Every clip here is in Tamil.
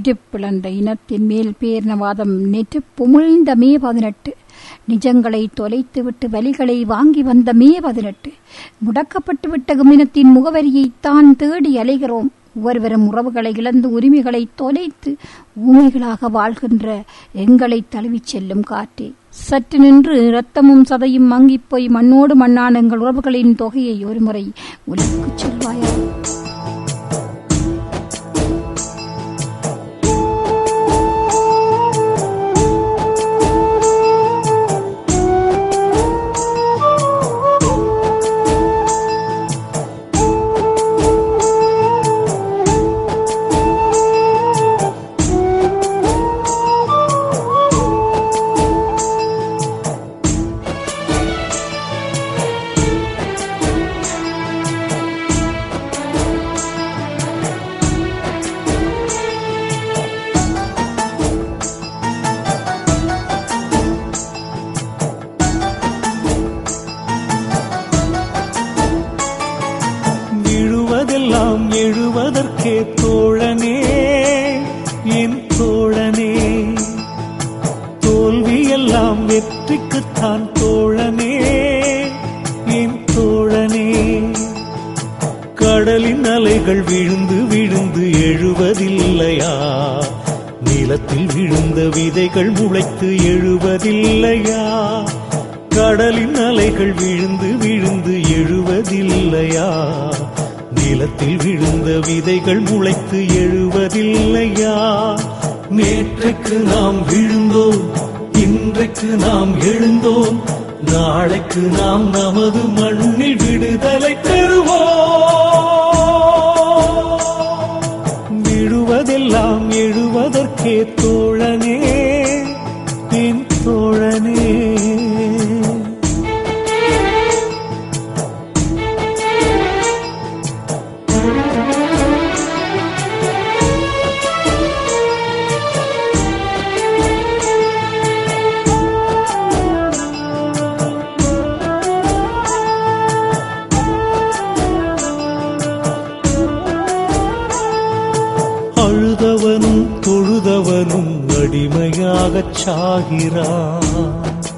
இருப்பிழந்த இனத்தின் மேல் பேர்னவாதம் நேற்று புமிழ்ந்த மே பதினெட்டு நிஜங்களை தொலைத்துவிட்டு வலிகளை வாங்கி வந்த மே பதினெட்டு முடக்கப்பட்டு விட்ட இனத்தின் முகவரியை தான் தேடி அலைகிறோம் ஒவ்வொருவரும் உறவுகளை இழந்து உரிமைகளை தொலைத்து ஊமைகளாக வாழ்கின்ற எங்களை தழுவிச் செல்லும் காற்றே சற்று நின்று இரத்தமும் சதையும் மங்கிப் போய் மண்ணோடு மண்ணான எங்கள் உறவுகளின் தொகையை ஒருமுறை உலகுக்குச் சொல்வாயா விழுவதெல்லாம் எழுவதற்கே தோழனே என் தோழனே தோல்வியெல்லாம் வெற்றிக்குத்தான் தோழனே என் தோழனே கடலின் அலைகள் விழுந்து விழுந்து எழுவதில்லையா நிலத்தில் விழுந்த விதைகள் முளைத்து எழுவதில்லையா கடலின் அலைகள் விழுந்து விழுந்து எழுவதில்லையா நிலத்தில் விழுந்த விதைகள் முளைத்து எழுவதில்லையா நேற்றைக்கு நாம் விழுந்தோம் இன்றைக்கு நாம் எழுந்தோம் நாளைக்கு நாம் நமது மண்ணில் விடுதலை பெறுவோம் விழுவதெல்லாம் எழுவதற்கே தோழனே என் தோழனே அழுதவனும் தொழுதவனும் அடிமையாகச் சாகிறான்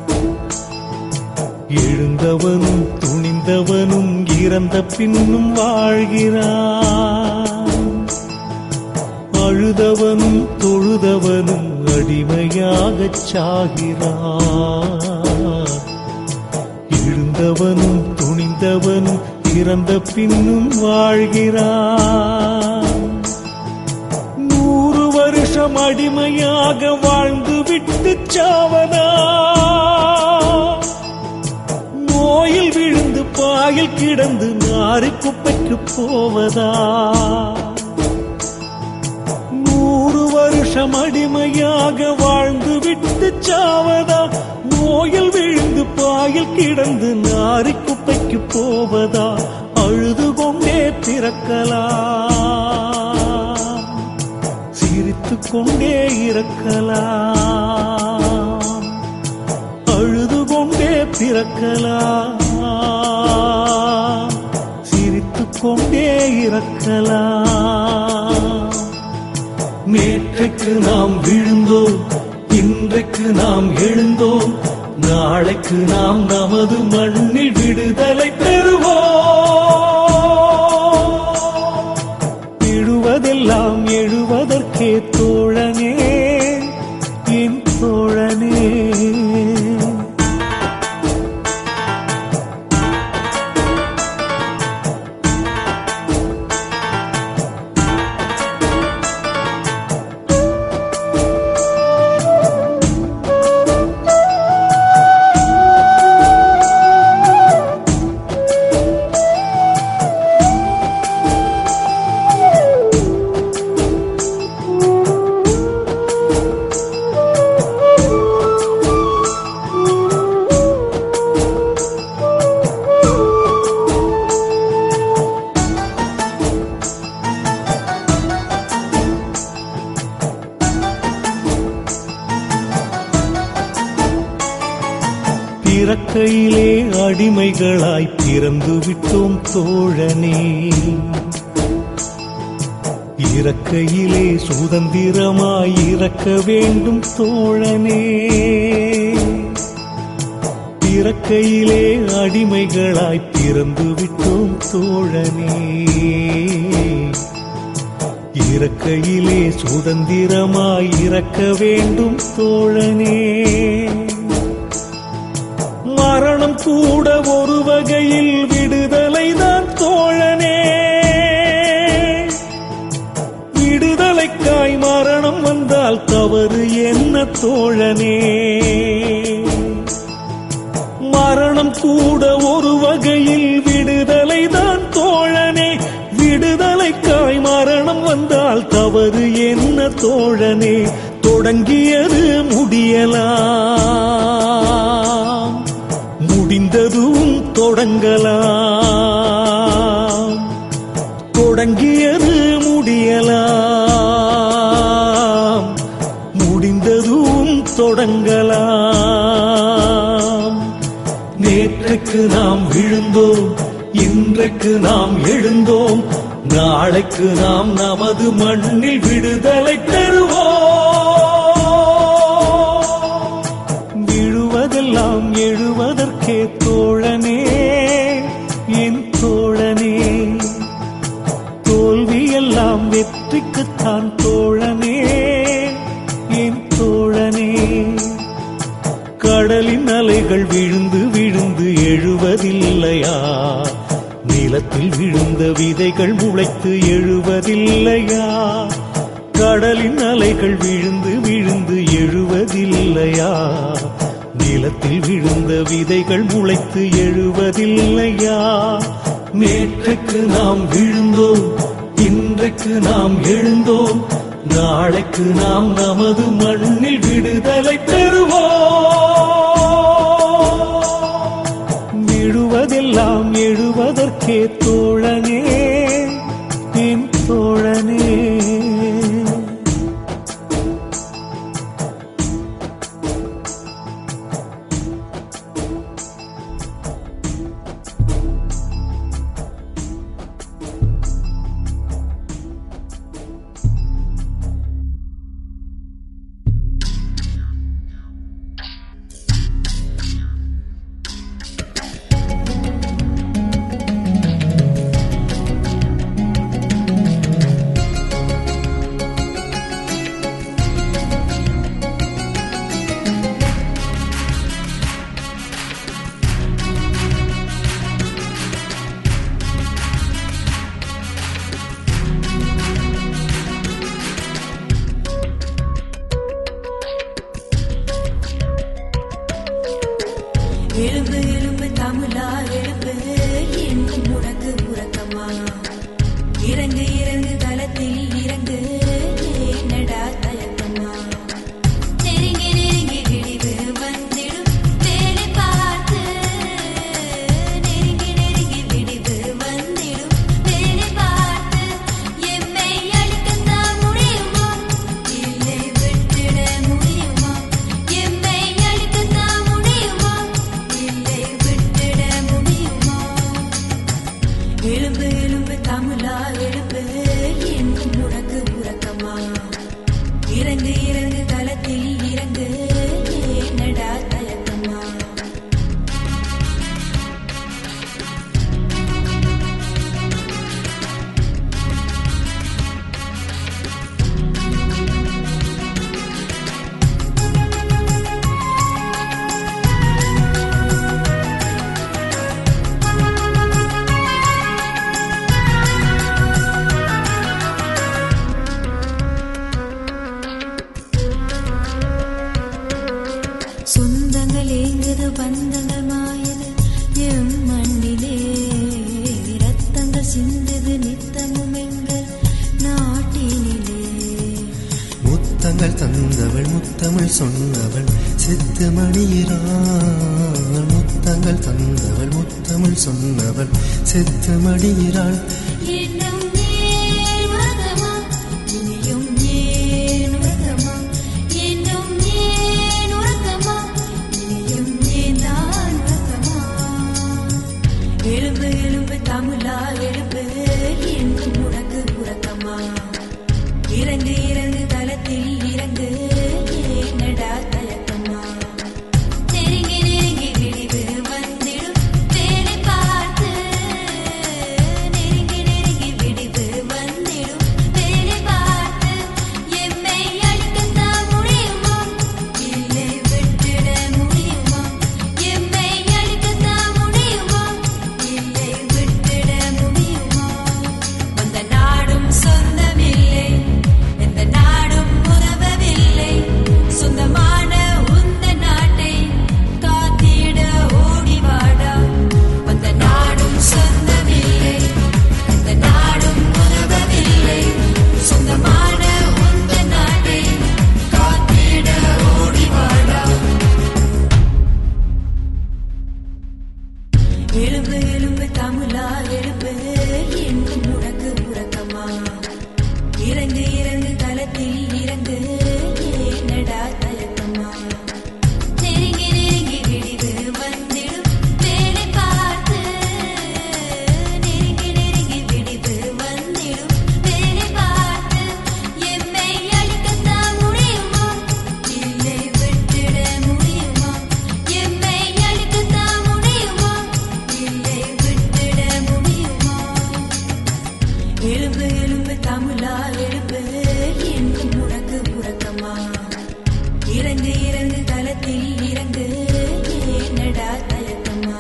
எழுந்தவனும் துணிந்தவனும் இறந்த பின்னும் வாழ்கிறான் அழுதவனும் தொழுதவனும் அடிமையாகச் சாகிறான் எழுந்தவனும் துணிந்தவனும் இறந்த பின்னும் வாழ்கிறான் நூறு வருஷம் அடிமையாக வாழ்ந்து விட்டு சாவதா நோயில் விழுந்து பாயில் கிடந்து நாரி குப்பைக்கு போவதா நூறு வருஷம் அடிமையாக வாழ்ந்து விட்டு சாவதா நோயில் விழுந்து பாயில் கிடந்து நாரி குப்பைக்கு போவதா அழுது கொண்டே பிறக்கலாம் சிரித்துக் கொண்டே இறக்கலாம் அழுது கொண்டே பிறக்கலாம் சிரித்துக் கொண்டே இறக்கலாம் நேற்றைக்கு நாம் விழுந்தோம் இன்றைக்கு நாம் எழுந்தோம் நாளைக்கு நாம் நமது மண்ணில் விடுதலை பெறுவோம் விழுவதெல்லாம் எழுவதற்கே தோழனே என் தோழனே பிறக்கையிலே அடிமைகளாய் பிறந்து விட்டோம் தோழனே இறக்கையிலே சுதந்திரமாய் இறக்க வேண்டும் தோழனே பிறக்கையிலே அடிமைகளாய் பிறந்து விட்டோம் தோழனே இறக்கையிலே சுதந்திரமாய் இறக்க வேண்டும் தோழனே மரணம் கூட ஒரு வகையில் விடுதலை தான் தோழனே விடுதலைக்காய் மரணம் வந்தால் தவறு என்ன தோழனே மரணம் கூட ஒரு வகையில் விடுதலை தான் தோழனே விடுதலைக்காய் மரணம் வந்தால் தவறு என்ன தோழனே தொடங்கியது முடியலாம் முடிந்ததும் தொடங்கலாம் தொடங்கியது முடியலாம் முடிந்ததும் தொடங்கலாம் நேற்றைக்கு நாம் விழுந்தோம் இன்றைக்கு நாம் எழுந்தோம் நாளைக்கு நாம் நமது மண்ணில் விடுதலை பெறுவோம் விழுவதெல்லாம் எழுவதற்கே தோழனே என் தோழனே தோல்வியெல்லாம் வெற்றிக்குத்தான் தோழனே என் தோழனே கடலின் அலைகள் விழுந்து விழுந்து எழுவதில்லையா நிலத்தில் விழுந்த விதைகள் முளைத்து எழுவதில்லையா கடலின் அலைகள் விழுந்து விழுந்து எழுவதில்லையா நிலத்தில் விழுந்த விதைகள் முளைத்து எழுவதில்லையா நேற்றைக்கு நாம் விழுந்தோம் இன்றைக்கு நாம் எழுந்தோம் நாளைக்கு நாம் நமது மண்ணில் விடுதலை பெறுவோம் விழுவதெல்லாம் எழுவதற்கே தோழனே என் தோழனே எழும்பு எழும்பு தமிழா எழும்பு எங்கும் உனக்கு உறக்கமா இறங்கு இறங்கு தளத்தில் இறங்கு ஏனடா தயக்கமா நெருங்கி நெருங்கி விடிவு வந்திடும் வேலை பார்த்து நெருங்கி நெருங்கி விடிவு வந்திடும் வேலை பார்த்து எம்மை அழிக்கத்தான் முடியுமா இல்லை விட்டிட முடியுமா எம்மை அழிக்கத்தான் முடியுமா இல்லை விட்டிட முடியுமா எழும்பு எழும்பு தமிழா எழும்பு எங்கும் உனக்கு உறக்கமா இறங்கு இறங்கு தளத்தில் இறங்கு ஏனடா தயக்கமா சொந்தங்கள் ஏங்குது பந்தங்கள் மாயுது எம் மண்ணிலே ரத்தங்கள் சிந்துது நித்தமும் எங்கள் நாட்டினிலே முத்தங்கள் தந்தவள் முத்தமிழ் சொன்னவள் செத்து மடியிறாள் முத்தங்கள் தந்தவள் முத்தமிழ் சொன்னவள் செத்து மடியிறாள் இன்னும் ஏன் உறக்கமா? இனியும் ஏன் உறக்கமா? இன்னும் ஏன் உறக்கமா? இனியும் ஏன் தான் உறக்கமா? எழும்பு எழும்பு தமிழா எழும்பு எங்கும் உனக்கு உறக்கமா இறங்கு இறங்கு தலத்தில் இறங்கு ஏனடா தயக்கமா நெருங்கி நெருங்கி விடிவு வந்திடும் வேலை பார்த்து நெருங்கி நெருங்கி விடிவு வந்திடும் வேலை பார்த்து எம்மை அழிக்கத்தான் முடியுமா இல்லை விட்டுட முடியுமா எம்மை அழிக்கத்தான் முடியுமா இல்லை விட்டுட முடியுமா வந்த நாடும் சொந்தமில்லை எந்த நாடும் உதவவில்லை சொந்தமான உந்த நாட்டை காத்திட ஓடிவாடா வந்த நாடும் சொந்தமில்லை எந்த நாடும் உதவவில்லை சொந்தமான உந்த நாட்டை காத்திட ஓடிவாடா எலும்பு எலும்பு தமிழா எலும்பு எங்கும் உனக்கு உறக்கமா இறங்கு இறங்கு தலத்தில் இறங்கு ஏனடா தயக்கமா நெருங்கி நெருங்கி விடிவு வந்திடும் வேலை பார்த்து நெருங்கி நெருங்கி விடிவு வந்திடும் வேலை பார்த்து எம்மை அழிக்கத்தான் முடியுமா இல்லை விட்டுட முடியுமா எம்மை அழிக்கத்தான் முடியுமா இல்லை விட்டுட முடியுமா எலும்பு எலும்பு தமிழா எலும்பு எங்கும் உனக்கு உறக்கமா இறங்கு இறங்கு தலத்தில் இறங்கு ஏனடா தயக்கமா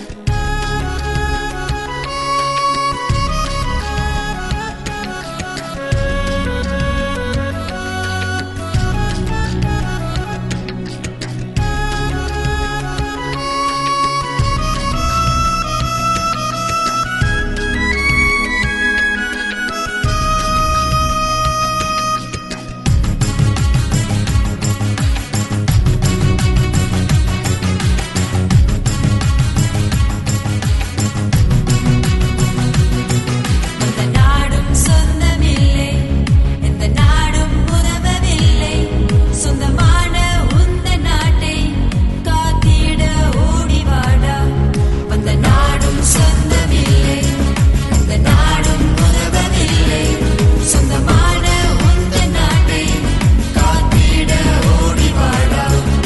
எந்த நாடும் சொந்தமில்லை எந்த நாடும் உதவவில்லை சொந்தமான உந்த நாட்டை காத்திட ஓடிவாடா வந்த நாடும் சொந்தமில்லை எந்த நாடும் உதவவில்லை சொந்தமான உந்த நாட்டை காத்திட ஓடிவாடா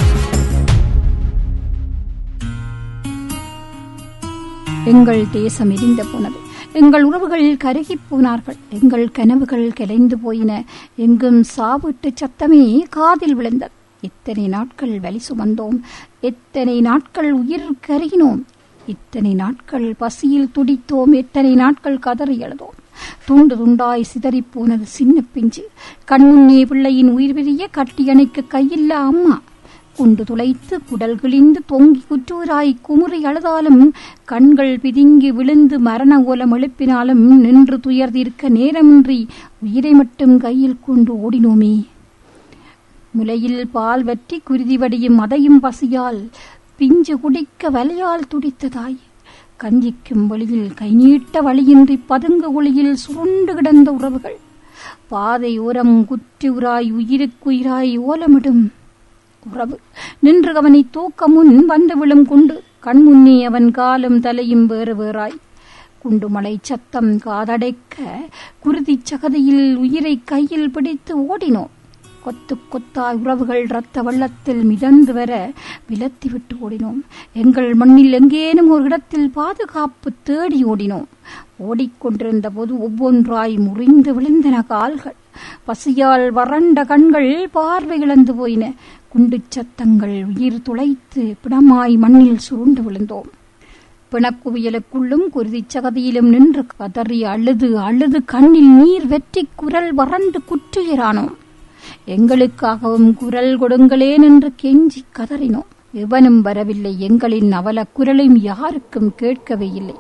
எங்கள் தேசம் எரிந்த போனது எங்கள் உறவுகள் கருகிப் போனார்கள் எங்கள் கனவுகள் கலைந்து போயின எங்கும் சாவிட்டு சத்தமே காதில் விழுந்தது எத்தனை நாட்கள் வலி சுமந்தோம் எத்தனை நாட்கள் உயிர் கருகினோம் இத்தனை நாட்கள் பசியில் துடித்தோம் எத்தனை நாட்கள் கதறி எழுதோம் துண்டு துண்டாய் சிதறிப் போனது சின்ன பிஞ்சு கண்முன்னே பிள்ளையின் உயிர் பிரிய கட்டியணைக்க கையில்லா அம்மா குண்டு துளைத்து குடல் கிழிந்து தொங்கி குற்றூராய் குமுறி அழுதாலும் கண்கள் பிதுங்கி விழுந்து மரண ஓலம் எழுப்பினாலும் நின்று துயர்ந்திருக்க நேரமின்றி உயிரை மட்டும் கையில் கொண்டு ஓடினோமே முலையில் பால் வற்றி குருதி வடியும் அதையும் பசியால் பிஞ்சு குடிக்க வலையால் துடித்ததாய் கஞ்சிக்கும் வழியில் கை நீட்ட வழியின்றி பதுங்க ஒளியில் சுருண்டு கிடந்த உறவுகள் பாதை ஓரம் குற்றியுராய் உயிருக்குயிராய் ஓலமிடும் உறவு நின்று அவனை தூக்க முன் வந்து விழும் கொண்டு கண்முன்னே அவன் காலும் தலையும் வேறு வேறாய் குண்டுமலை சத்தம் காதடைக்க குருதிச் சகதியில் உயிரை கையில் பிடித்து ஓடினோம் கொத்து கொத்தாய் உறவுகள் இரத்த வெள்ளத்தில் மிதந்து வர விலத்தி விட்டு ஓடினோம் எங்கள் மண்ணில் எங்கேனும் ஒரு இடத்தில் பாதுகாப்பு தேடி ஓடினோம் ஓடிக்கொண்டிருந்த போது ஒவ்வொன்றாய் முறிந்து விழுந்தன கால்கள் பசியால் வறண்ட கண்கள் பார்வை இழந்து போயின குண்டுச் சத்தங்கள் உயிர் துளைத்து பிணமாய் மண்ணில் சுருண்டு விழுந்தோம் பிணக்குவியலுக்குள்ளும் குருதிச் சகதியிலும் நின்று கதறி அழுது அழுது கண்ணில் நீர் வெற்றி குரல் வறண்டு குற்றுயிரானோம் எங்களுக்காகவும் குரல் கொடுங்களேன் என்று கெஞ்சி கதறினோம் எவனும் வரவில்லை எங்களின் அவல குரலும் யாருக்கும் கேட்கவே இல்லை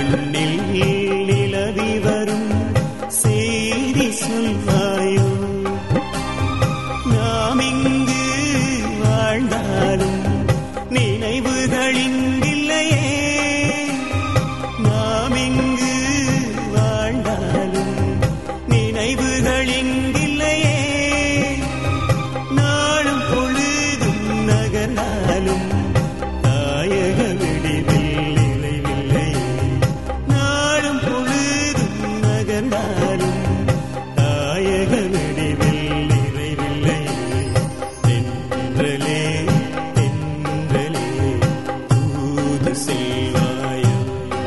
மண்ணில் நிலவி வரும் செய்தி சொல்வாயோ நாம் இங்கு வாழ்ந்தாலும் நினைவுகள் இங்கில்லையே நாம் இங்கு வாழ்ந்தாலும் நினைவுகள் இங்கில்லையே நாளும் பொழுதும் நகர்ந்தாலும் தாயக விடிவில் நிலைவில்லை நாளும் பொழுதும் நகர்ந்தாலும் தாயக விடிவில் நிறைவில்லை தென்றலே தென்றலே தூது செல்வாயோ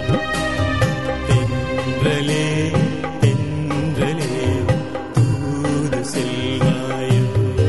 தென்றலே தென்றலே தூது செல்வாயோ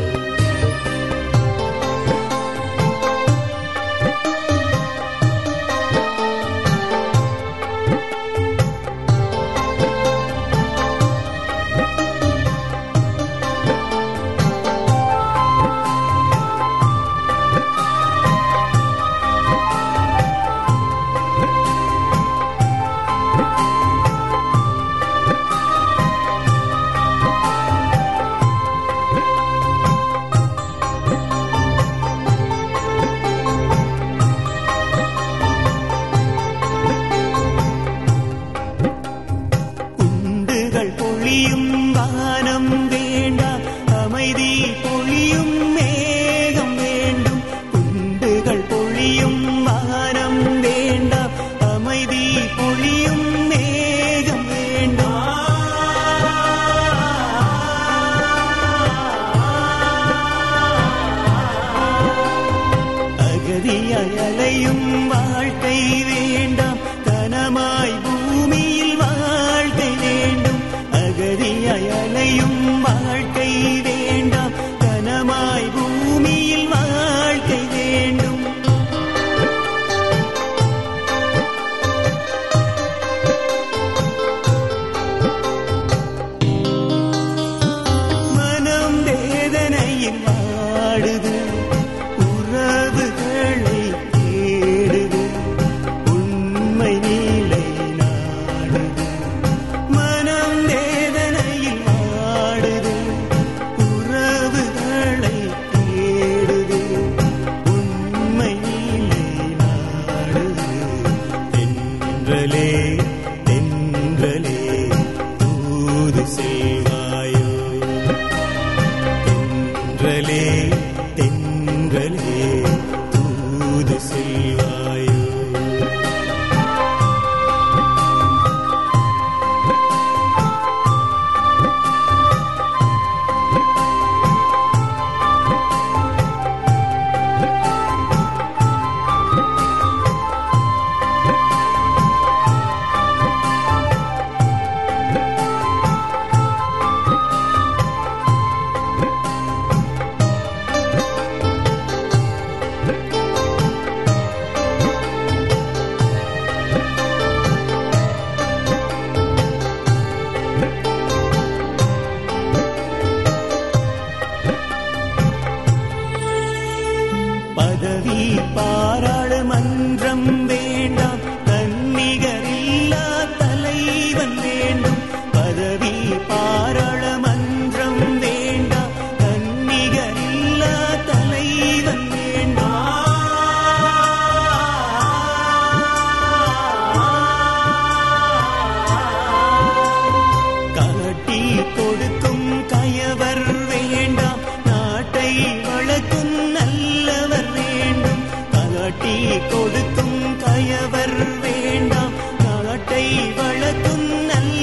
குண்டுகள் பொழியும் வானம் வேண்டாம் அமைதி பொழியும் மேகம் வேண்டும் குண்டுகள் பொழியும் வானம் வேண்டாம் அமைதி பொழியும் மேகம் வேண்டாம் அகதியாய் அலையும் வாழ்க்கை வேண்டாம் கனமாய் பூமியில் வாழ்க்கை வேண்டும் அகதியாய் அலையும் வாழ்க்கை வேண்டாம் கனமாய் பூமியில் வாழ்க்கை வேண்டும் மனம் வேதனையில் வாடுது உறவுகளை தேடுது உண்மை நிலை நாடுது மனம் வேதனையில் வாடுது உறவுகளை தேடுது உண்மை நிலை நாடுது தென்றலே தென்றலே தூது செல்வாயோ தென்றலே தென்றலே தூது செல்வாயோ பதவி பாராளுமன்றம் வேண்டாம் தன்னிகரில்லா தலைவன் வேண்டும் பதவி பாராளுமன்றம் வேண்டாம் தன்னிகரில்லா தலைவன் வேண்டாம் காட்டி கொடுக்கும் கயவர் வேண்டாம் நாட்டை வளர்க்கும் நல்லவர் வேண்டும் காட்டி கொடுக்கும் கயவர் வேண்டாம் நாட்டை வளர்க்கும் நல்ல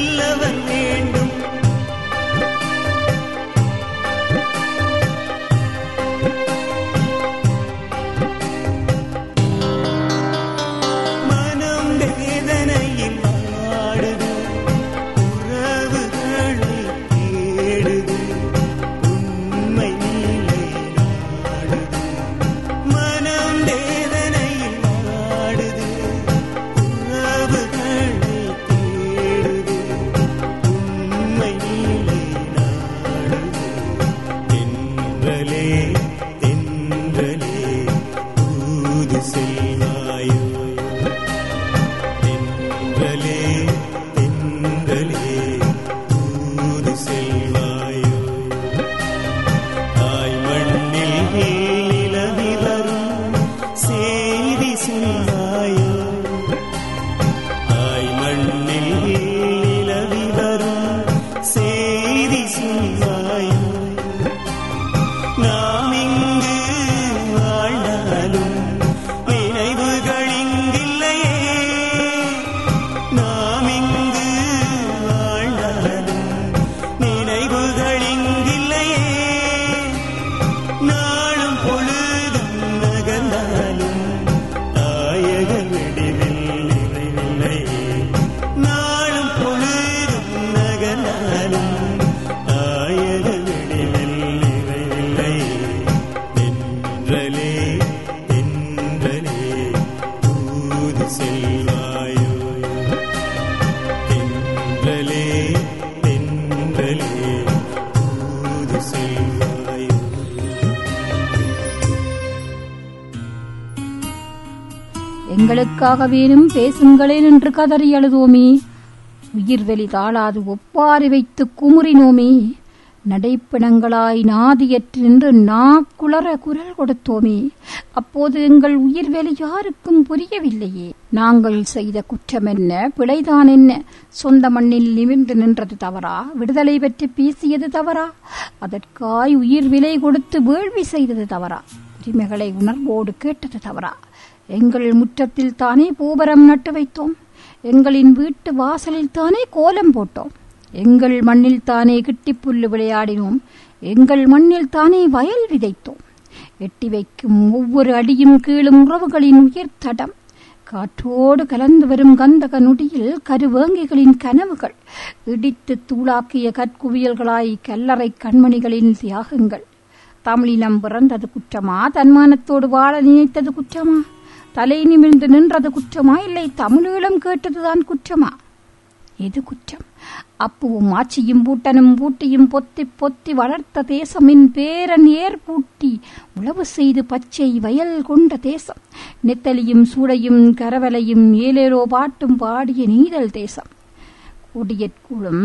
எங்களுக்காக வேணும் பேசுங்களேன் என்று கதறி அழுதோமே உயிர்வெளி தாளாது ஒப்பாரி வைத்து குமுறினோமே நடைப்பிணங்களாய் நாதியற்று நின்று நாக்குளற குரல் கொடுத்தோமே அப்போது எங்கள் உயிர்வெளி யாருக்கும் புரியவில்லையே நாங்கள் செய்த குற்றம் என்ன பிழைதான் என்ன சொந்த மண்ணில் நிமிர்ந்து நின்றது தவறா விடுதலை பற்றி பேசியது தவறா அதற்காய் உயிர் விலை கொடுத்து வேள்வி செய்தது தவறா உரிமைகளை உணர்வோடு கேட்டது தவறா எங்கள் முற்றத்தில் தானே பூபரம் நட்டு வைத்தோம் எங்களின் வீட்டு வாசலில் தானே கோலம் போட்டோம் எங்கள் மண்ணில் தானே கிட்டிப்புல்லு விளையாடினோம் எங்கள் மண்ணில் தானே வயல் விதைத்தோம் எட்டி வைக்கும் ஒவ்வொரு அடியும் கீழும் உறவுகளின் உயிர் தடம் காற்றோடு கலந்து வரும் கந்தக நொடியில் கருவேங்கிகளின் கனவுகள் இடித்து தூளாக்கிய கற்குவியல்களாய் கல்லறை கண்மணிகளின் தியாகங்கள் தமிழினம் பிறந்தது குற்றமா தன்மானத்தோடு வாழ நினைத்தது குற்றமா தலை நிமிர்ந்து நின்றது குற்றமா இல்லை தமிழீழம் கேட்டதுதான் குற்றமா எது குற்றம் அப்புவும் ஆச்சியும் பூட்டனும் பூட்டியும் பொத்தி பொத்தி வளர்த்த தேசமின் பேரன் ஏர் பூட்டி உழவு செய்து பச்சை வயல் கொண்ட தேசம் நெத்தலியும் சூடையும் கரவலையும் ஏலேரோ பாட்டும் பாடிய நீதல் தேசம் கொடியற்குளும்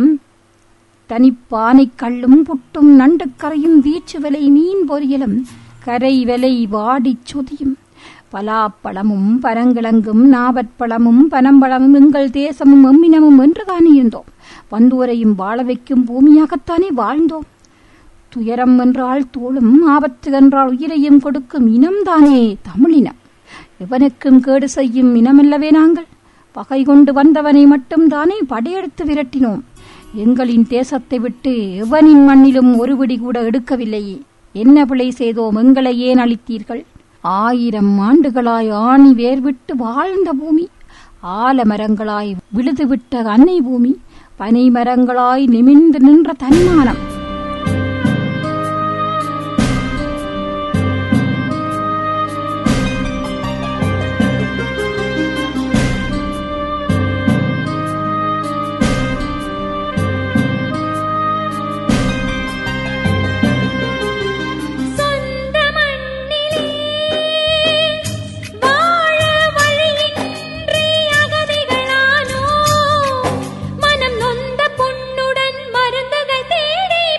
தனிப்பானை கள்ளும் புட்டும் நண்டுக்கரையும் வீச்சு விலை மீன் பொரியலும் கரை விலை வாடிச் சொதியும் பலாப்பழமும் பரங்கிழங்கும் நாவற்பழமும் பனம்பழமும் எங்கள் தேசமும் எம்மினமும் என்றுதானே இருந்தோம் வந்தோரையும் வாழ வைக்கும் பூமியாகத்தானே வாழ்ந்தோம் துயரம் என்றால் தோளும் ஆபத்து என்றால் உயிரையும் கொடுக்கும் இனம்தானே தமிழினம் எவனுக்கும் கேடு செய்யும் இனமல்லவே நாங்கள் பகை கொண்டு வந்தவனை மட்டும் தானே படையெடுத்து விரட்டினோம் எங்களின் தேசத்தை விட்டு எவனின் மண்ணிலும் ஒரு பிடி கூட எடுக்கவில்லையே என்ன பிழை செய்தோம் எங்களை ஏன் அளித்தீர்கள் ஆயிரம் ஆண்டுகளாய் ஆணி வேர்விட்டு வாழ்ந்த பூமி ஆலமரங்களாய் விழுதுவிட்ட அன்னை பூமி பனை மரங்களாய் நிமிர்ந்து நின்ற தன்மானம் சொந்த மண்ணிலே வாழ வழியின்றி அகதிகளானோ மனம் நொந்த புண்ணுடன் மருந்துகள் தேடி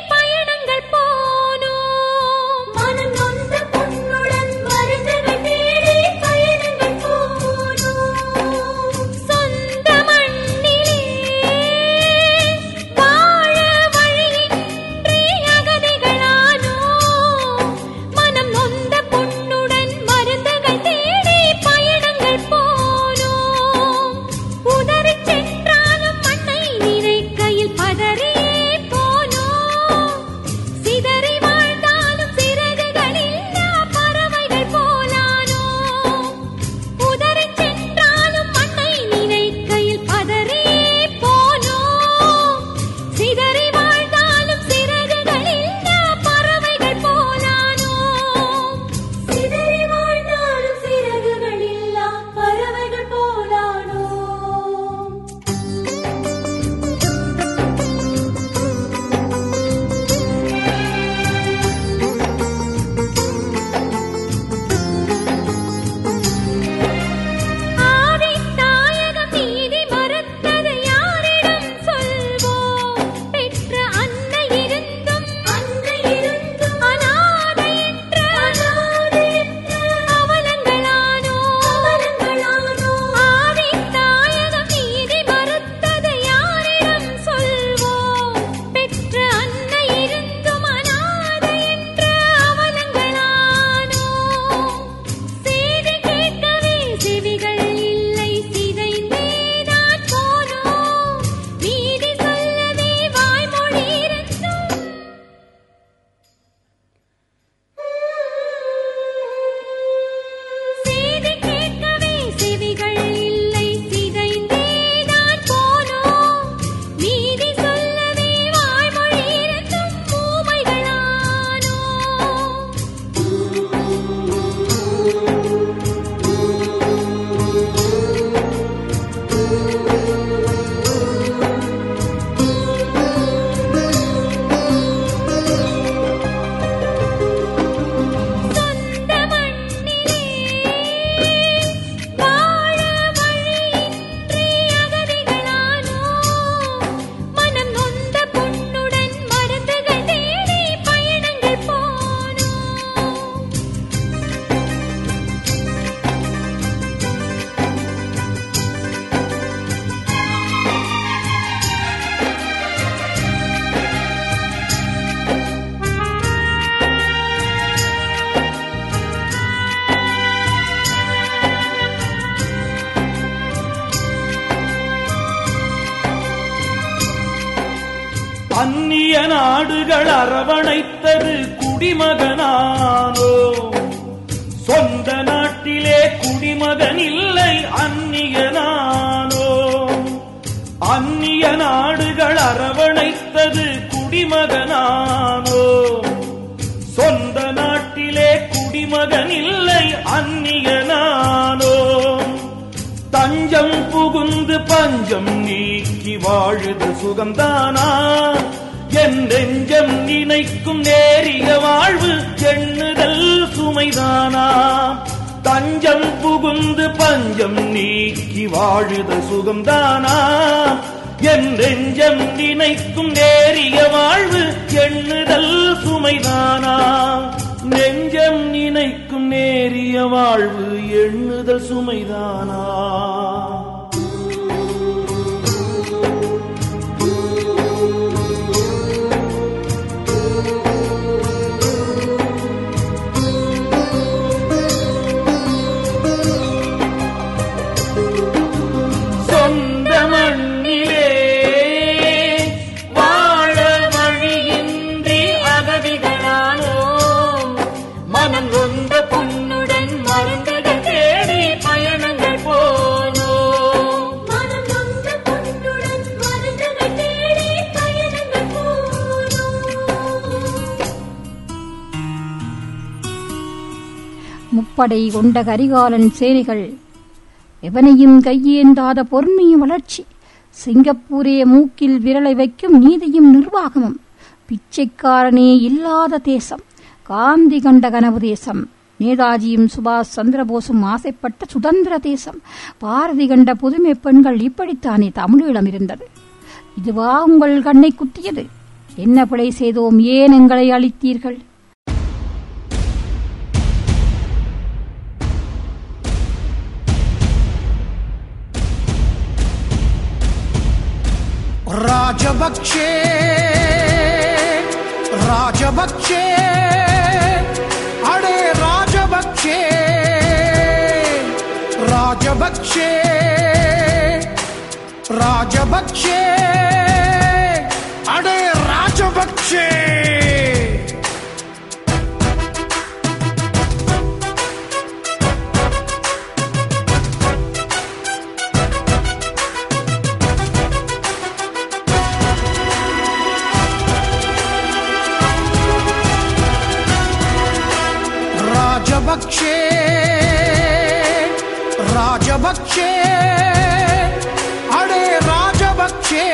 அந்நிய நாடுகள் அரவணைத்தது குடிமகனானோ சொந்த நாட்டிலே குடிமகன் இல்லை அந்நியனானோ அந்நிய நாடுகள் அரவணைத்தது குடிமகனானோ சொந்த நாட்டிலே குடிமகன் இல்லை அந்நியனானோ தஞ்சம் புகுந்து பஞ்சம் நீக்கி வாழுது சுகம்தானா என் நெஞ்சம் நினைக்கும் நேரிய வாழ்வு எண்ணுதல் சுமைதானா தஞ்சம் புகுந்து பஞ்சம் நீக்கி வாழுத சுகம்தானா என் நெஞ்சம் நினைக்கும் நேரிய வாழ்வு எண்ணுதல் சுமைதானா நெஞ்சம் நினைக்கும் நேரிய வாழ்வு எண்ணுதல் சுமைதானா சொந்த மண்ணிலே வாழ வழியின்றி அகதிகளானோம் மனம் நொந்த புண்ணுடன் மருந்துகள் தேடி பயணங்கள் போனோம் மனம் நொந்த பொன்னுடன் மருந்துகள் தேடி பயணங்கள் போனோம் முப்படை கொண்ட கரிகாலன் சேனைகள் எவனையும் கையேந்தாத பொறுமையும் வளர்ச்சி சிங்கப்பூரே மூக்கில் விரலை வைக்கும் நீதியும் நிர்வாகமும் பிச்சைக்காரனே இல்லாத தேசம் காந்தி கண்ட கனவு தேசம் நேதாஜியும் சுபாஷ் சந்திரபோஸும் ஆசைப்பட்ட சுதந்திர தேசம் பாரதி கண்ட புதுமை பெண்கள் இப்படித்தானே தமிழீழம் இருந்தது இதுவா உங்கள் கண்ணை குத்தியது என்ன பிழை செய்தோம் ஏன் எங்களை அழித்தீர்கள் ராஜபக்ஷே ராஜபக்ஷே அடே ராஜபக்ஷே ராஜபக்ஷே ராஜபக்ஷே அடே ராஜபக்ஷே ராஜபக்ஷே ராஜபக்ஷே அடே ராஜபக்ஷே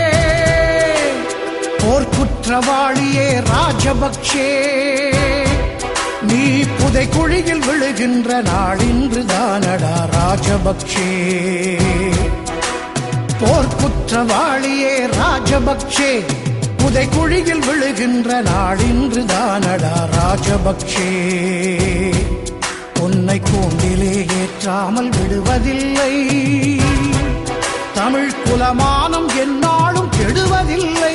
போர்க்குற்றவாளியே ராஜபக்ஷே நீ புதைக்குழியில் விழுகின்ற நாளின்று தானடா ராஜபக்ஷே போர்க்குற்றவாளியே ராஜபக்ஷே புதைக்குழியில் விழுகின்ற நாளின்று தானடா ராஜபக்ஷே உன்னை கூண்டிலே ஏற்றாமல் விடுவதில்லை தமிழ் குலமானம் எந்நாளும் கெடுவதில்லை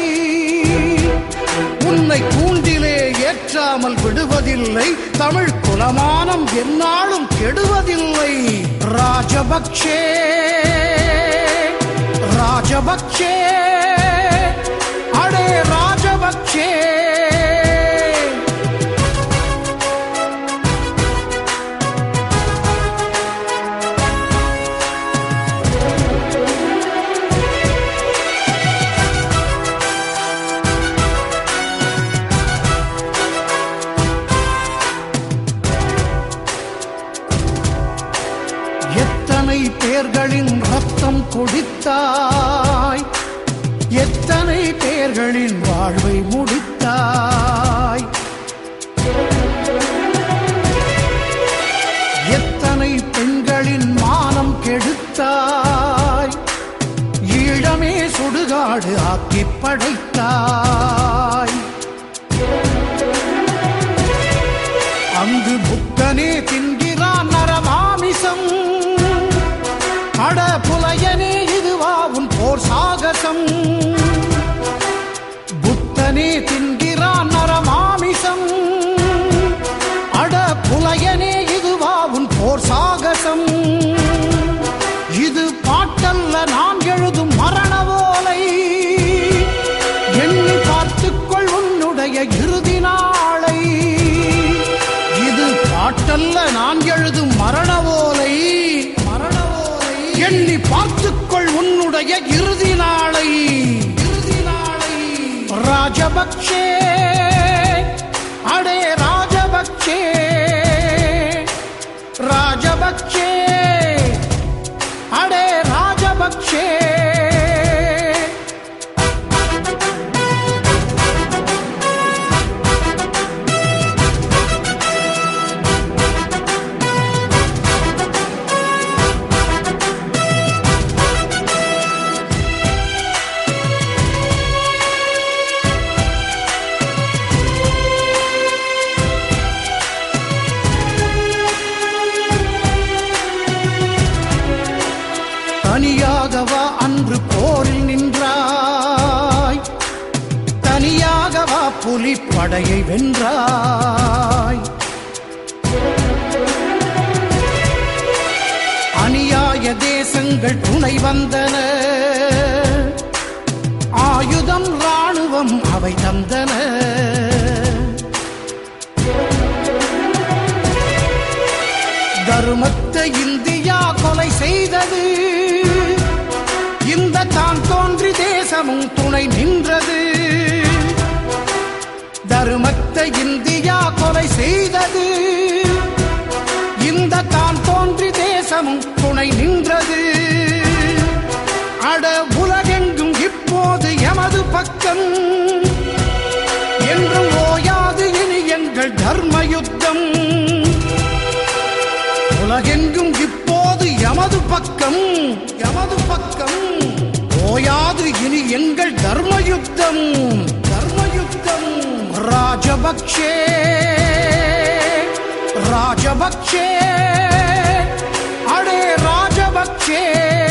உன்னை கூண்டிலே ஏற்றாமல் விடுவதில்லை தமிழ் குலமானம் எந்நாளும் கெடுவதில்லை ராஜபக்ஷே ராஜபக்ஷே அடே ராஜபக்ஷே எத்தனை பேர்களின் ரத்தம் குடித்தாய் எத்தனை பேர்களின் வாழ்வை முடித்தாய் எத்தனை பெண்களின் மானம் கெடுத்தாய் ஈழமே சுடுகாடு ஆக்கி படைத்தாய் அங்கு புத்தனே தின்கிறான் நரமாமிசம் அட புலையனே இதுவா உன் போர் சாகசம் புத்தனே தின்கிறான் நரமாமிசம் அட புலையனே இதுவா உன் போர் சாகசம் இது பாட்டல்ல நான் எழுதும் மரண ஓலை எண்ணி நாளை இறுதி நாளை ராஜபக்ஷே அடே ராஜபக்ஷே ராஜபக்ஷே அடே ராஜபக்ஷே தனியாகவா அன்று போரில் நின்றாய் தனியாகவா புலி படையை வென்றாய் அநியாய தேசங்கள் துணை வந்தன ஆயுதம் ராணுவம் அவை தந்தன தர்மத்தை இந்தியா கொலை செய்தது இந்த தான் தோன்றி தேசமும் துணை நின்றது தர்மத்தை இந்தியா கொலை செய்தது இந்த தான் தோன்றி தேசமும் துணை நின்றது அட உலகெங்கும் இப்போது எமது பக்கம் என்றும் ஓயாது இனி எங்கள் தர்ம யுத்தம் உலகெங்கும் இப்போது எமது பக்கம் எமது பக்கம் ஓயாது இனி எங்கள் தர்ம யுத்தம் தர்ம யுத்தம் ராஜபக்ஷே ராஜபக்ஷே அடே ராஜபக்ஷே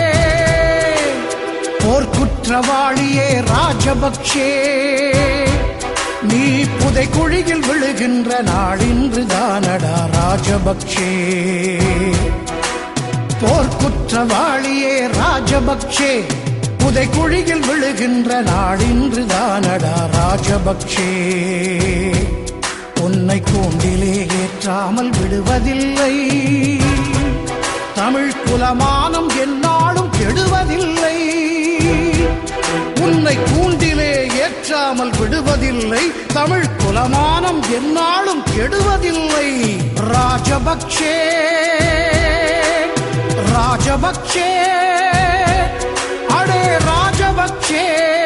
போர்க்குற்றவாளியே ராஜபக்ஷே நீ புதை குழியில் விழுகின்ற நாள் இன்றுதானடா ராஜபக்ஷே போர்க்குற்றவாளியே ராஜபக்ஷே புதை குழியில் விழுகின்ற நாள் இன்றுதானடா ராஜபக்ஷே உன்னை கூண்டிலே ஏற்றாமல் விடுவதில்லை தமிழ் குலமானம் எந்நாளும் கெடுவதில்லை உன்னை கூண்டிலே ஏற்றாமல் விடுவதில்லை தமிழ் குலமானம் எந்நாளும் கெடுவதில்லை ராஜபக்ஷே ராஜபக்ஷே அடே ராஜபக்ஷே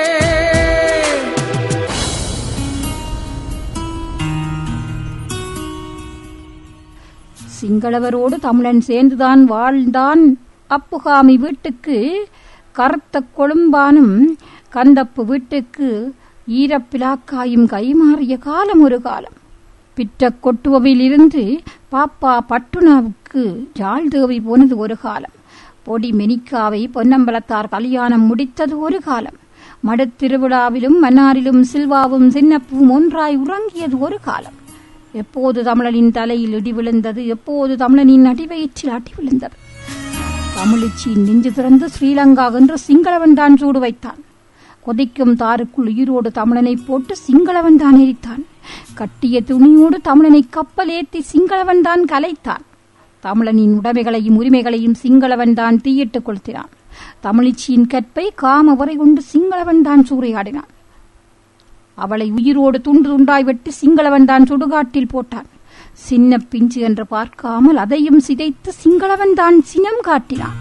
சிங்களவரோடு தமிழன் சேர்ந்துதான் வாழ்ந்தான் அப்புகாமி வீட்டுக்கு கருத்த கொழும்பானும் கந்தப்பு வீட்டுக்கு ஈரப்பிலாக்காயும் கைமாறிய காலம் ஒரு காலம் பிற்ற கொட்டுவவில் இருந்து பாப்பா பட்டுனாவுக்கு ஜாழ்தேவி போனது ஒரு காலம் பொடி மெனிக்காவை பொன்னம்பலத்தார் கல்யாணம் முடித்தது ஒரு காலம் மடுத்திருவிழாவிலும் மன்னாரிலும் சில்வாவும் சின்னப்புவும் ஒன்றாய் உறங்கியது ஒரு காலம் எப்போது தமிழனின் தலையில் இடி விழுந்தது எப்போது தமிழனின் அடிவயிற்றில் அடி விழுந்தது தமிழிச்சியின் நெஞ்சு திறந்து ஸ்ரீலங்கா என்று சிங்களவன் தான் சூடு வைத்தான் கொதிக்கும் தாருக்குள் உயிரோடு தமிழனை போட்டு சிங்களவன் தான் எரித்தான் கட்டிய துணியோடு தமிழனை கப்பலேத்தி சிங்களவன் தான் கலைத்தான் தமிழனின் உடைமைகளையும் உரிமைகளையும் சிங்களவன் தான் தீயிட்டுக் கொளுத்தினான் தமிழிச்சியின் கற்பை காம வரை கொண்டு சிங்களவன் தான் சூறையாடினான் அவளை உயிரோடு துண்டு துண்டாய் வெட்டி சிங்களவன் தான் சுடுகாட்டில் போட்டான் சின்ன பிஞ்சு என்று பார்க்காமல் அதையும் சிதைத்து சிங்களவன் தான் சினம் காட்டினான்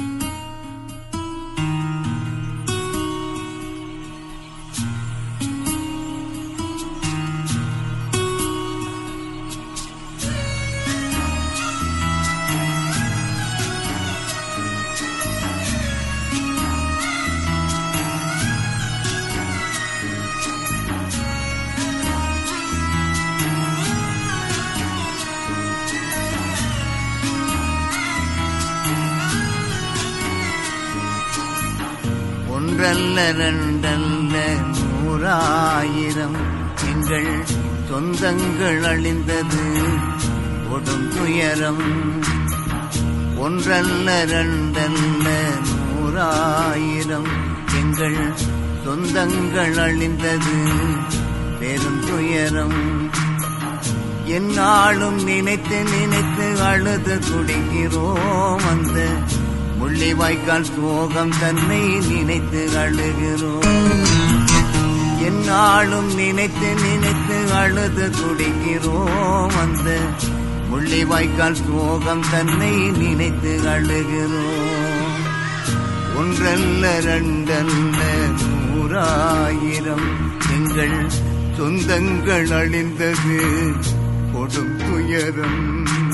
ஒன்றல்ல ரெண்டல்ல நூறாயிரம் எங்கள் சொந்தங்கள் அழிந்தது கொடும் துயரம் ஒன்றல்ல ரெண்டல்ல நூறாயிரம் எங்கள் சொந்தங்கள் அழிந்தது பெரும் துயரம் என்னாலும் நினைத்து நினைத்து அழுது துடிக்கிறோம் அந்த முள்ளிவாய்க்கால் சோகம் தன்னை நினைத்து அழுகிறோம் என்னாலும் நினைத்து நினைத்து அழுது துடிக்கிறோம் அந்த முள்ளிவாய்க்கால் சோகம் தன்னை நினைத்து அழுகிறோம் ஒன்றல்ல ரெண்டல்ல நூறாயிரம் எங்கள் சொந்தங்கள் அழிந்தது கொடும் துயரம்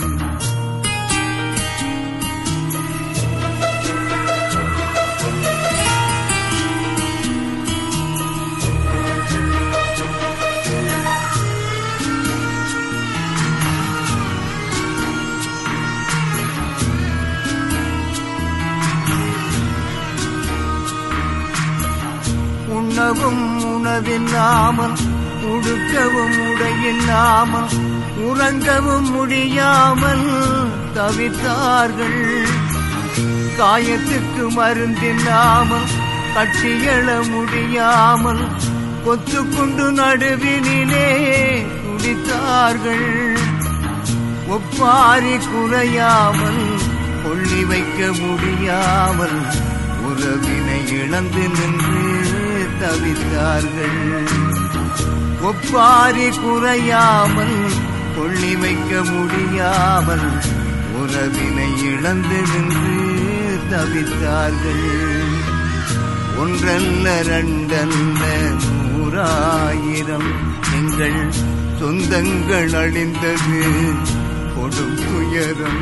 உண்ணவும் உணவில்லாமல் உடுக்கவும் உடையில்லாமல் உறங்கவும் முடியாமல் தவித்தார்கள் காயத்துக்கு மருந்தில்லாமல் கட்டியெழ முடியாமல் கொத்துக்குண்டு நடுவினிலே துடித்தார்கள் ஒப்பாரி குறையாமல் கொள்ளி வைக்க முடியாமல் உறவினை இழந்து நின்று தவித்தார்கள் ஒப்பாரி குறையாமல் கொள்ளி வைக்க முடியாமல் உறவினை இழந்து நின்று தவித்தார்கள் ஒன்றல்ல ரெண்டல்ல நூறாயிரம் எங்கள் சொந்தங்கள் அழிந்தது கொடும் துயரம்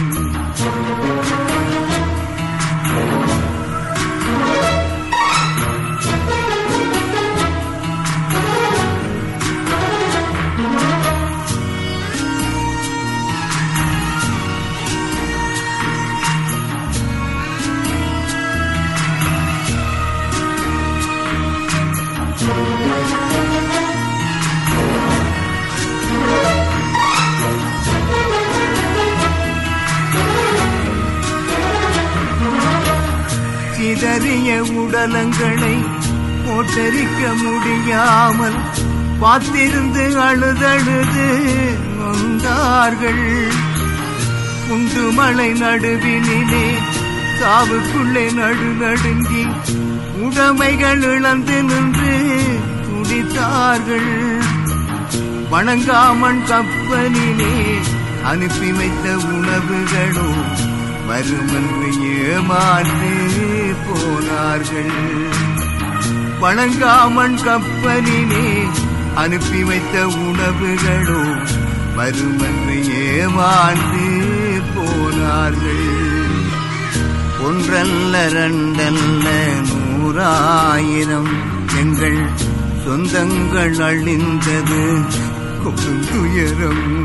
சிதறிய உடலங்களை போட்டரிக்க முடியாமல் பார்த்திருந்து அழுதழுது நொந்தார்கள் குண்டு மலை நடுவினிலே சாவுக்குள்ளே நடு நடுங்கி உடைமைகள் இழந்து நின்று துடித்தார்கள் வணங்காமன் கப்பலிலே அனுப்பி வைத்த உணவுகளோ வருமென்று ஏமாந்து போனார்கள் வணங்காமன் கப்பலிலே அனுப்பி வைத்த உணவுகளோ வருமென்று ஏமாந்து போனார்கள் ஒன்றல்ல ரெண்டல்ல நூறாயிரம் எங்கள் சொந்தங்கள் அழிந்தது கொடுந்துயரம்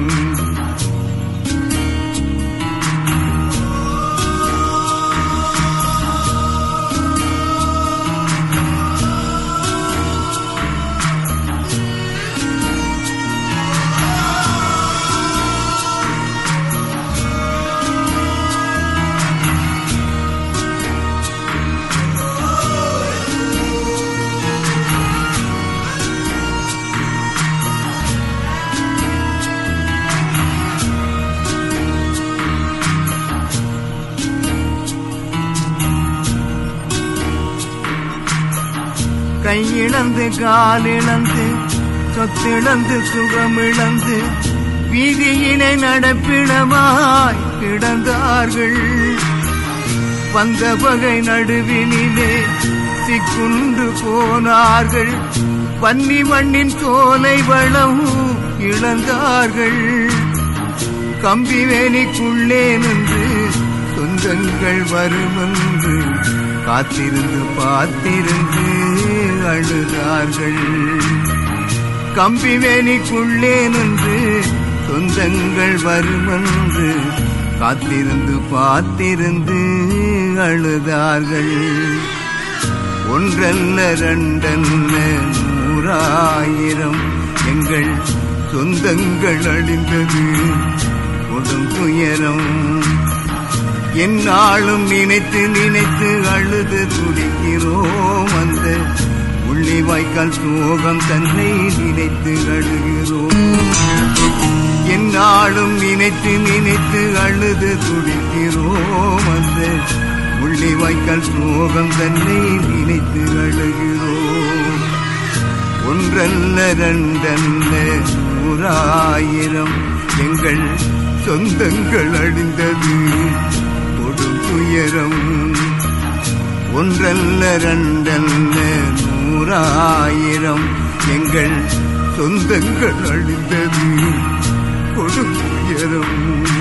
கையிழந்து காலிழந்து சொத்திழந்து சுகமிழந்து வீதியினை நடப்பிடமாய் கிடந்தார்கள் வந்த பகை நடுவினிலே சிக்குண்டு போனார்கள் பன்னி மண்ணின் சோலை வளம் இழந்தார்கள் கம்பிவேலிக்குள்ளே நின்று சொந்தங்கள் வருமென்று காத்திருந்து பார்த்திருந்து அழுதார்கள் கம்பிவேலிக்குள்ளே நின்று சொந்தங்கள் வருமென்று காத்திருந்து பார்த்திருந்து அழுதார்கள் ஒன்றல்ல ரெண்டல்ல நூறாயிரம் எங்கள் சொந்தங்கள் அழிந்தது கொடும் துயரம் என்னாலும் நினைத்து நினைத்து அழுது துடிக்கிறோம் அந்த உள்ளி வாய்க்கால் சோகம் தன்னை நினைத்து அழுகிறோம் என்னாலும் நினைத்து நினைத்து அழுது துடிக்கிறோம் அந்த முள்ளிவாய்க்கால் சோகம் தன்னை நினைத்து அழுகிறோம் ஒன்றல்ல ரெண்டல்ல நூறாயிரம் எங்கள் சொந்தங்கள் அழிந்தது கொடும் துயரம் ஒன்றல்ல ரெண்டல்ல நூறாயிரம் எங்கள் சொந்தங்கள் அழிந்தது கொடும் துயரம்